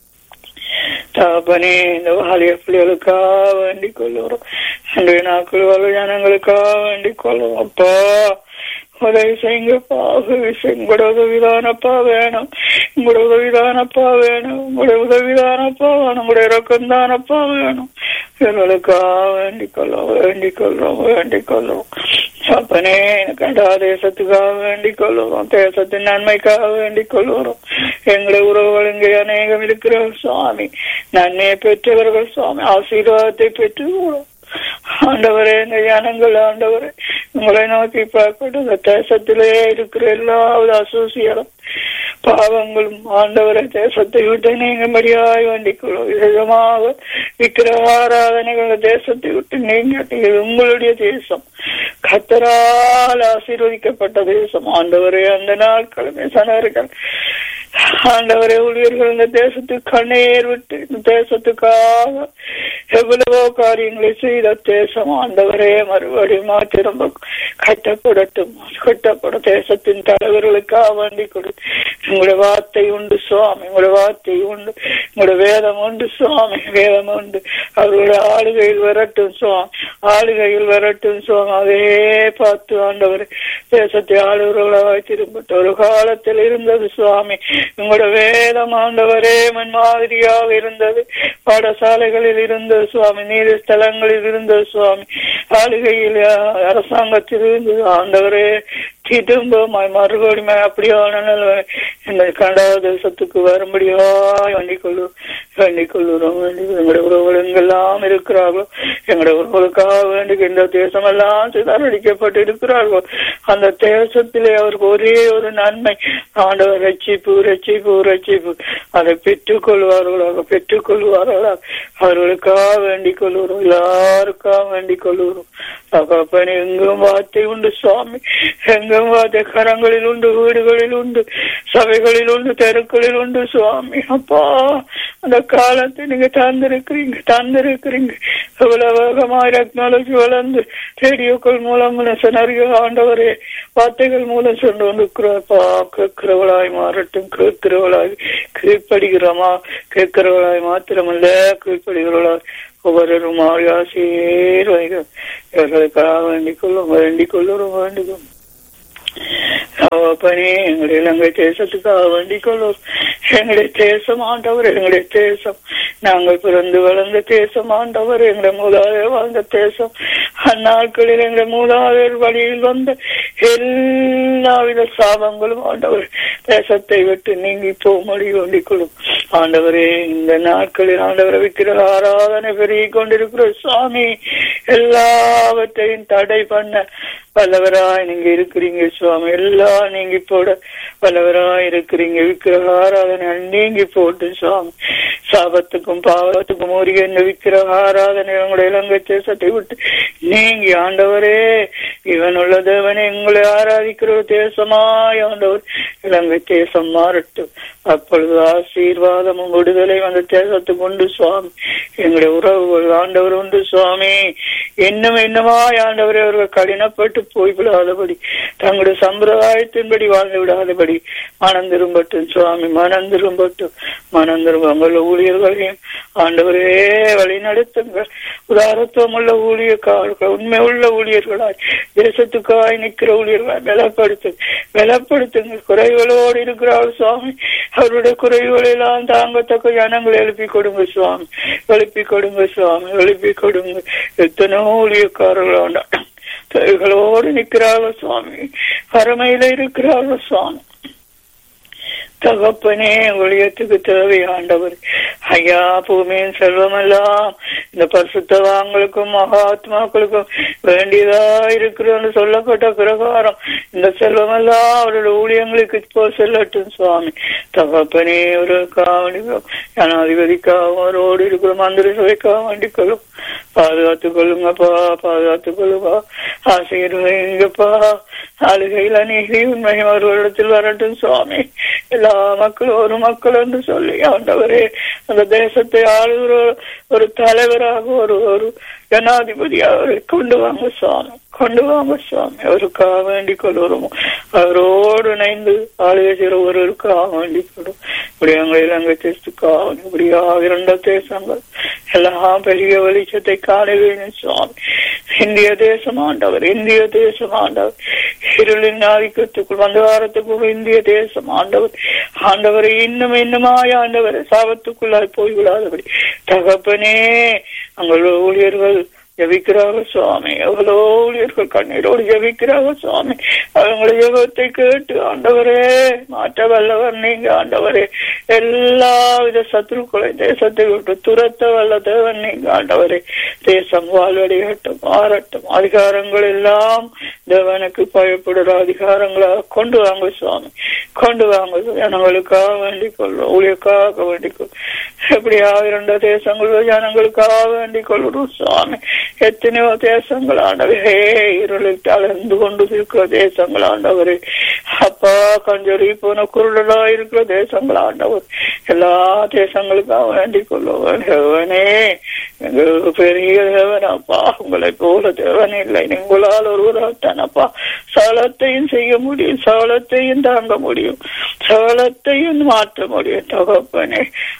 தகப்பனே இந்த வாலிய பிள்ளைகளுக்காக வேண்டிக் கொள்ளுறோம் அன்றைய நாட்கள் வர ஜனங்களுக்காக வேண்டிக் கொள்ளுவோம் அப்பா உதவி செய்யுங்கப்பா உதவி செய்ய உங்களோட உதவிதானப்பா வேணும் உங்களோட உதவிதானப்பா வேணும் உங்களோட உதவிதானப்பா வேணும் உங்களோட இறக்கம் தானப்பா வேணும் இவர்களுக்காக வேண்டிக் கொள்ளும் வேண்டிக் கொள்ளும் வேண்டிக் கொள்ளும் அப்பனே கண்டா தேசத்துக்காக வேண்டிக் கொள்ளுவோம் தேசத்தின் நன்மைக்காக வேண்டிக் கொள்ளுவோம் எங்களுடைய உறவுகள் இங்கே அநேகம் இருக்கிற சுவாமி நன்மையை பெற்றவர்கள் சுவாமி ஆசீர்வாதத்தை பெற்று ஆண்டவரே இந்த ஜனங்கள் ஆண்டவரே உங்களை நோக்கி பார்க்கட்டும் இந்த தேசத்திலே இருக்கிற எல்லாவது அசூசியரும் பாவங்களும் ஆண்டவரை தேசத்தை விட்டு நீங்க மரியாதை வேண்டிக்கொள்ளும் விதமாக விக்கிரகாராதனைகள் தேசத்தை விட்டு நீங்க இது உங்களுடைய தேசம் கத்தரால் ஆசீர்வதிக்கப்பட்ட தேசம் ஆண்டவரே அந்த நாட்களுமே சனர்கள் ஆண்டவரே ஊழியர்கள் இந்த தேசத்துக்கு கண்ணீர் விட்டு இந்த தேசத்துக்காக எவ்வளவோ காரியங்களை செய்த தேசம் ஆண்டவரே மறுபடியும் திரும்ப கட்டப்படட்டும் கட்டப்படும் தேசத்தின் தலைவர்களுக்காக வேண்டி கொடு உங்களுடைய வார்த்தை உண்டு சுவாமி உங்களுடைய வார்த்தை உண்டு உங்களுடைய வேதம் உண்டு சுவாமி வேதம் உண்டு அவர்களுடைய ஆளுகையில் வரட்டும் சுவாமி ஆளுகையில் வரட்டும் சுவாமி அதே பார்த்து ஆண்டவர் தேசத்தை ஆளுகிறவர்களாக திரும்பட்டு ஒரு காலத்தில் இருந்தது சுவாமி உங்களோட வேதம் ஆண்டவரே முன்மாதிரியாக இருந்தது பாடசாலைகளில் இருந்தது சுவாமி நீதி ஸ்தலங்களில் இருந்தது சுவாமி ஆளுகையில் அரசாங்கத்தில் இருந்தது ஆண்டவரே திரும்ப மறுபடியும் அப்படியான நிலைமை இந்த கனடா தேசத்துக்கு வரும்படியா வேண்டிக் கொள்ளு வேண்டிக் கொள்ளுறோம் எங்களுடைய உறவுகள் எங்கெல்லாம் இருக்கிறார்களோ எங்களுடைய உறவுகளுக்காக வேண்டி இந்த தேசம் எல்லாம் சிதறடிக்கப்பட்டு இருக்கிறார்களோ அந்த தேசத்திலே அவருக்கு ஒரே ஒரு நன்மை ஆண்டவர் ரட்சிப்பு ரட்சிப்பு ரட்சிப்பு அதை பெற்றுக் கொள்வார்களாக பெற்றுக் கொள்வார்களாக அவர்களுக்காக வேண்டிக் கொள்ளுகிறோம் எல்லாருக்காக வேண்டிக் கொள்ளுகிறோம் தகப்பன் எங்கும் வார்த்தை உண்டு சுவாமி எங்கும் வார்த்தை கரங்களில் உண்டு வீடுகளில் உண்டு சபைகளில் உண்டு தெருக்களில் உண்டு சுவாமி அப்பா அந்த காலத்தை நீங்க தந்திருக்கிறீங்க தந்திருக்கிறீங்க எவ்வளவு வேகமா டெக்னாலஜி வளர்ந்து ரேடியோக்கள் மூலம் நிறைய ஆண்டவரே வார்த்தைகள் மூலம் சென்று கொண்டிருக்கிறப்பா கேட்கிறவளாய் மாறட்டும் கேட்கிறவளாய் கீழ்ப்படுகிறோமா கேட்கிறவளாய் மாத்திரமல்ல கீழ்ப்படுகிறவளாய் ஒவ்வொருவரும் ஆசீர் வைக இவர்களுக்காக வேண்டிக் கொள்ளும் வேண்டிக் கொள்ளும் வேண்டிக் கொள்ளும் பணி எங்களுடைய இலங்கை தேசத்துக்காக வேண்டிக் கொள்ளும் எங்களுடைய தேசம் ஆண்டவர் எங்களுடைய தேசம் நாங்கள் பிறந்து வளர்ந்த தேசம் ஆண்டவர் எங்களுடைய மூதாதையர் வாழ்ந்த தேசம் அந்நாட்களில் எங்களுடைய மூதாதையர் வழியில் வந்த எல்லாவித சாபங்களும் ஆண்டவர் தேசத்தை விட்டு நீங்கி போகும்படி வேண்டிக் கொள்ளும் ஆண்டவரே இந்த நாட்களில் ஆண்டவரை விக்கிற ஆராதனை பெருகி கொண்டிருக்கிற சுவாமி எல்லாவற்றையும் தடை பண்ண வல்லவராய் நீங்க இருக்கிறீங்க சுவாமி எல்லாம் நீங்கி போட வல்லவராய் இருக்கிறீங்க விக்கிரக ஆராதனை நீங்கி போட்டு சுவாமி சாபத்துக்கும் பாவத்துக்கும் உரிய இந்த விக்கிரக ஆராதனை உங்களுடைய இலங்கை தேசத்தை விட்டு நீங்கி ஆண்டவரே இவன் உள்ள தேவனை எங்களை ஆராதிக்கிற தேசமாய் ஆண்டவர் இலங்கை தேசம் மாறட்டும் அப்பொழுது ஆசீர்வாதமும் விடுதலை அந்த தேசத்துக்கு உண்டு சுவாமி எங்களுடைய உறவுகள் ஆண்டவர் உண்டு சுவாமி இன்னும் இன்னமாய் ஆண்டவரை அவர்கள் கடினப்பட்டு போய்விடாதபடி தங்களுடைய சம்பிரதாயத்தின்படி வாழ்ந்து விடாதபடி மனம் திரும்பட்டும் சுவாமி மனம் திரும்பட்டும் மனம் திரும்ப உங்கள் ஊழியர்களையும் ஆண்டவரே வழி நடத்துங்கள் உதாரத்துவம் உள்ள ஊழியக்காரர்கள் உண்மை உள்ள ஊழியர்களாய் தேசத்துக்காய் நிற்கிற ஊழியர்களாய் பலப்படுத்து பலப்படுத்துங்கள் குறைகளோடு இருக்கிறார்கள் சுவாமி அவருடைய குறைகளை எல்லாம் தாங்கத்தக்க ஜனங்களை எழுப்பி கொடுங்க சுவாமி எழுப்பி கொடுங்க சுவாமி எழுப்பி கொடுங்க எத்தனை ஊழியக்காரர்கள் ஆண்டா கைகளோடு நிற்கிறார்கள் சுவாமி அருமையில இருக்கிறார்கள் சுவாமி தகப்பனே ஒளியத்துக்கு தேவையாண்டவர் ஐயா பூமியின் செல்வமெல்லாம் இந்த பரிசுத்தவாங்களுக்கும் மகாத்மாக்களுக்கும் வேண்டியதா இருக்கிறோன்னு சொல்லப்பட்ட பிரகாரம் இந்த செல்வமெல்லாம் அவரோட ஊழியங்களுக்கு இப்போ செல்லட்டும் சுவாமி தகப்பனே ஒரு காவணிக்கும் ஜனாதிபதிக்காகவும் அவரோடு இருக்கிற மந்திரி சபைக்காக வேண்டிக் கொள்ளும் பாதுகாத்துக் கொள்ளுங்கப்பா பாதுகாத்துக் கொள்ளுப்பா ஆசையப்பா ஆளுகையில் நீதி உண்மையும் அவர்களிடத்தில் வரட்டும் சுவாமி எல்லா மக்களும் ஒரு மக்கள் என்று சொல்லி ஆண்டவரே அந்த தேசத்தை ஆளுகிற ஒரு தலைவராக ஒரு ஒரு ஜனாதிபதியாக கொண்டு வாங்க சுவாமி கொண்டு வாங்க சுவாமி அவருக்காக வேண்டிக் கொள்வோம் அவரோடு இணைந்து ஆளுகை செய்கிற ஒருவருக்காக வேண்டிக் கொள்வோம் இப்படி எங்கள் இலங்கை தேசத்துக்காக இப்படியா இரண்ட தேசங்கள் எல்லாம் பெரிய வெளிச்சத்தை காண வேணும் சுவாமி இந்திய தேசம் ஆண்டவர் இந்திய தேசம் ஆண்டவர் இருளின் ஆதிக்கத்துக்குள் வந்தவாரத்துக்குள் இந்திய தேசம் ஆண்டவர் ஆண்டவரை இன்னும் இன்னுமாய் ஆண்டவர் சாபத்துக்குள்ளாய் போய்விடாதபடி தகப்பனே அங்களோட ஊழியர்கள் ஜபிக்கிறார்கள் சுவாமி எவ்வளோ ஊழியர்கள் கண்ணீரோடு ஜபிக்கிறார்கள் சுவாமி அவங்களுடைய ஜபத்தை கேட்டு ஆண்டவரே மாற்ற வல்லவர் நீங்க ஆண்டவரே எல்லா வித சத்ருக்களை தேசத்தை விட்டு துரத்த வல்ல தேவன் நீங்க ஆண்டவரே தேசம் வாழ்வடையட்டும் மாறட்டும் அதிகாரங்கள் எல்லாம் தேவனுக்கு பயப்படுற அதிகாரங்களாக கொண்டு வாங்க சுவாமி கொண்டு வாங்க ஜனங்களுக்காக வேண்டிக் கொள்வோம் ஊழியக்காக வேண்டிக் கொள்வோம் எப்படியா இரண்டு தேசங்களோ ஜனங்களுக்காக வேண்டிக் கொள்கிறோம் சுவாமி எத்தனையோ தேசங்கள் ஆண்டவரே இருளில் தளர்ந்து கொண்டு இருக்கிற தேசங்கள் ஆண்டவரே அப்பா கஞ்சரி போன குருடலா இருக்கிற தேசங்கள் ஆண்டவர் எல்லா தேசங்களுக்காக வேண்டிக் கொள்ளுவனே எங்களுக்கு பெரிய தேவன் அப்பா உங்களை போல தேவன் இல்லை உங்களால் ஒருவரால் தானப்பா சகலத்தையும் செய்ய முடியும் சகலத்தையும் தாங்க முடியும் சகலத்தையும் மாற்ற முடியும் தகப்பனே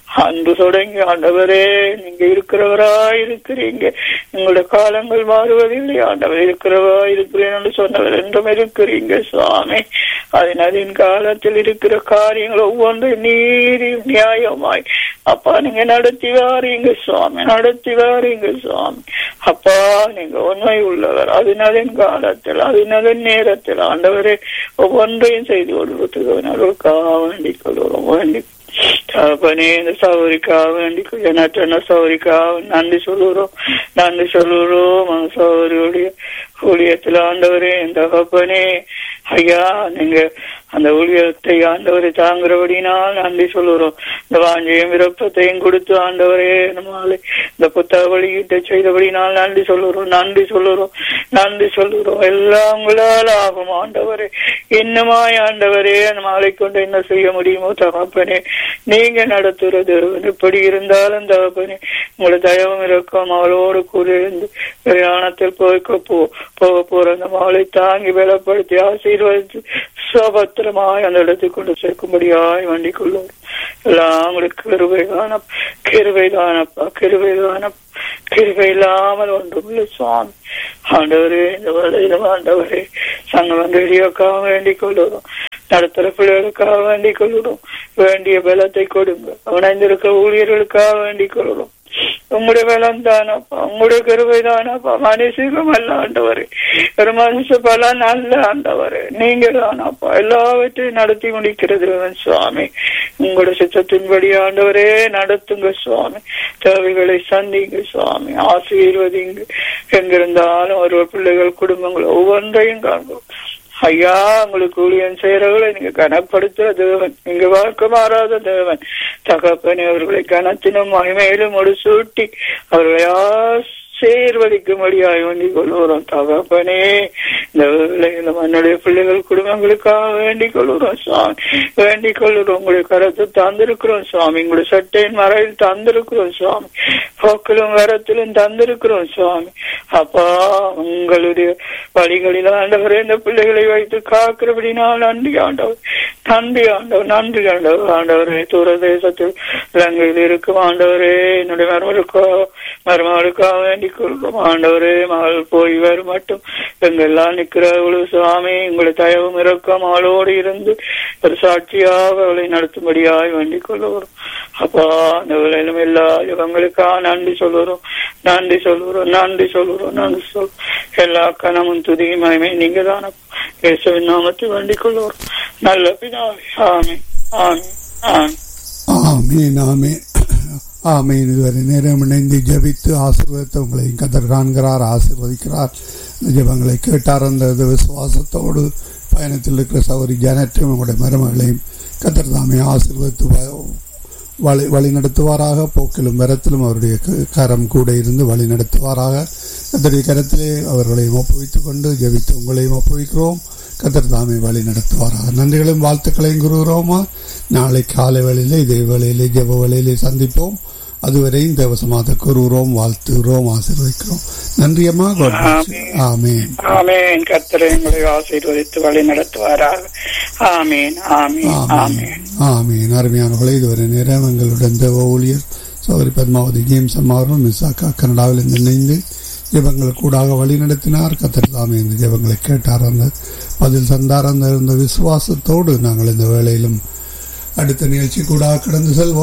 அன்று தொடங்கி ஆண்டவரே நீங்க இருக்கிறவரா இருக்கிறீங்க உங்களுடைய காலங்கள் மாறுவதில்லை ஆண்டவர் இருக்கிறவா இருக்கிறேன் என்று சொன்னவர் என்றும் இருக்கிறீங்க சுவாமி அதன் காலத்தில் இருக்கிற காரியங்கள் ஒவ்வொன்றும் நீதி நியாயமாய் அப்பா நீங்க நடத்தி வாரீங்க சுவாமி நடத்தி வாரீங்க சுவாமி அப்பா நீங்க உண்மை உள்ளவர் அதனதின் காலத்தில் அதனதின் நேரத்தில் ஆண்டவரே ஒவ்வொன்றையும் செய்து கொடுத்துக்கவனர்களுக்காக வேண்டிக் கொள்வோம் வேண்டி தகப்பனே இந்த சௌரிக்காக வேண்டி எண்ணற்ற சௌரிக்காக நன்றி சொல்லுறோம் நன்றி சொல்லுறோம் அந்த சௌரியுடைய ஊழியத்தில் ஆண்டவரே இந்த தகப்பனே ஐயா நீங்க அந்த ஊழியத்தை ஆண்டவரை தாங்குறபடினால் நன்றி சொல்லுறோம் இந்த வாஞ்சையும் விருப்பத்தையும் கொடுத்து ஆண்டவரே நம்மளை இந்த புத்தக வெளியிட்ட செய்தபடினால் நன்றி சொல்லுறோம் நன்றி சொல்லுறோம் நன்றி சொல்லுறோம் எல்லாம் உங்களால் ஆகும் ஆண்டவரே இன்னுமாய் ஆண்டவரே நம்மளை கொண்டு என்ன செய்ய முடியுமோ தகப்பனே நீங்க நடத்துறது எப்படி இருந்தாலும் தகப்பனே உங்களோட தயவும் இருக்கும் அவளோடு கூட இருந்து பிரயாணத்தில் போய்க்க போ போக போற அந்த மகளை தாங்கி பலப்படுத்தி ஆசீர்வதித்து சபத்திரமாய் அந்த இடத்துக்கு கொண்டு சேர்க்கும்படியாய் வண்டி கொள்ளும் எல்லாம் உங்களுக்கு கிருவை தானப் கிருவை தானப்பா கிருவை தானப் கிருவை இல்லாமல் ஒன்றுமில்லை சுவாமி ஆண்டவரே இந்த வேலையில ஆண்டவரே சங்கம் ரெடியோக்காக வேண்டிக் கொள்ளுறோம் நடத்துற பிள்ளைகளுக்காக வேண்டிக் கொள்ளுறோம் வேண்டிய பலத்தை கொடுங்க அவனைந்திருக்க ஊழியர்களுக்காக வேண்டிக் கொள்ளுறோம் உங்களுடைய பலம் தானப்பா உங்களுடைய கருவை தானப்பா மனுஷகம் அல்ல ஆண்டவரே ஒரு மனுஷ பலம் நல்ல ஆண்டவரே நீங்க தானப்பா எல்லாவற்றையும் நடத்தி முடிக்கிறது சுவாமி உங்களுடைய சித்தத்தின்படி ஆண்டவரே நடத்துங்க சுவாமி தேவைகளை சந்திங்க சுவாமி ஆசீர்வதிங்க எங்கிருந்தாலும் ஒரு பிள்ளைகள் குடும்பங்கள் ஒவ்வொன்றையும் காண்போம் ஐயா உங்களுக்கு ஊழியன் செய்யறவர்களை நீங்க கனப்படுத்துற தேவன் நீங்க வாழ்க்கை மாறாத தேவன் தகப்பனே அவர்களை கனத்தினும் மகிமையிலும் ஒரு சூட்டி அவர்களை ஆசீர்வதிக்கும்படியாய் வேண்டிக் கொள்கிறோம் தகப்பனே இந்த வேளையில மன்னுடைய பிள்ளைகள் குடும்பங்களுக்காக வேண்டிக் கொள்கிறோம் சுவாமி வேண்டிக் கொள்கிறோம் உங்களுடைய கரத்தை தந்திருக்கிறோம் சுவாமி உங்களுடைய சட்டையின் மறையில் தந்திருக்கிறோம் சுவாமி போக்கிலும் வரத்திலும் தந்திருக்கிறோம் சுவாமி அப்பா உங்களுடைய வழிகளில் ஆண்டவரே இந்த பிள்ளைகளை வைத்து காக்கிறபடினால் நன்றி ஆண்டவர் நன்றி ஆண்டவர் நன்றி ஆண்டவர் ஆண்டவரே தூர தேசத்தில் இலங்கையில் இருக்கும் ஆண்டவரே என்னுடைய மருமகளுக்கோ மருமகளுக்காக வேண்டிக் கொள்கிறோம் ஆண்டவரே மகள் போய் வரும் மட்டும் எங்கெல்லாம் நிற்கிறவளு சுவாமி உங்களை தயவும் இறக்கம் அவளோடு இருந்து ஒரு சாட்சியாக அவளை நடத்தும்படியாய் வேண்டிக் கொள்ளுகிறோம் அப்பா அந்த வேலையிலும் எல்லா யுகங்களுக்காக நன்றி சொல்லுறோம் நன்றி சொல்லுறோம் நன்றி சொல்லுறோம் நன்றி சொல் எல்லா கனமும் துதியும் மயமே நீங்க தான இயேசுவின் நாமத்தை வேண்டிக் கொள்ளுகிறோம் நல்ல பிதாவே ஆமே ஆமே ஆமே ஆமீன் ஆமீன் ஆமீன் இதுவரை நேரம் இணைந்து ஜெபித்து ஆசீர்வதித்து உங்களையும் கதர் காண்கிறார் ஆசீர்வதிக்கிறார் இந்த ஜெபங்களை கேட்டார் அந்த இது விசுவாசத்தோடு பயணத்தில் இருக்கிற சௌரி ஜனத்தையும் உங்களுடைய மருமகளையும் கத்தர் தாமே ஆசீர்வதித்து வ- வழி வழி நடத்துவாராக போக்கிலும் வரத்திலும் அவருடைய க- கரம் கூட இருந்து வழி நடத்துவாராக கத்தருடைய கரத்திலே அவர்களையும் ஒப்புவித்துக் கொண்டு ஜெபித்து உங்களையும் ஒப்புவிக்கிறோம் கத்தர் தாமே வழி நடத்துவாராக நன்றிகளையும் வாழ்த்துக்களையும் கூறுகிறோமா நாளை காலை வேளையிலே இதே வேளையிலே ஜெப வேளையிலே சந்திப்போம் அதுவரை இந்த வசமாக கூறுகிறோம் வாழ்த்துகிறோம் ஆசீர்வதிக்கிறோம் நன்றி அம்மா God bless you. ஆமென் ஆமேன் கர்த்தரை எங்களை ஆசீர்வதித்து வழி நடத்துவாராக ஆமீன் ஆமீன் ஆமென் ஆமீன் ஆமென் அருமையானவர்களே இதுவரை நேரம் எங்களுடன் தேவ ஊழியர் சௌரி பத்மாவதி ஜேம்ஸ் அம்மா அவர்கள் மிஸ்ஸாக்கா கனடாவில் இருந்து இணைந்து ஜெபங்கள் கூடாக வழி நடத்தினார் கத்தர் தாமே இந்த ஜெபங்களை கேட்டார் அந்த பதில் தந்தார் அந்த இருந்த விசுவாசத்தோடு நாங்கள் இந்த வேளையிலும் அடுத்த நிகழ்ச்சி கூட கடந்து செல்வோம்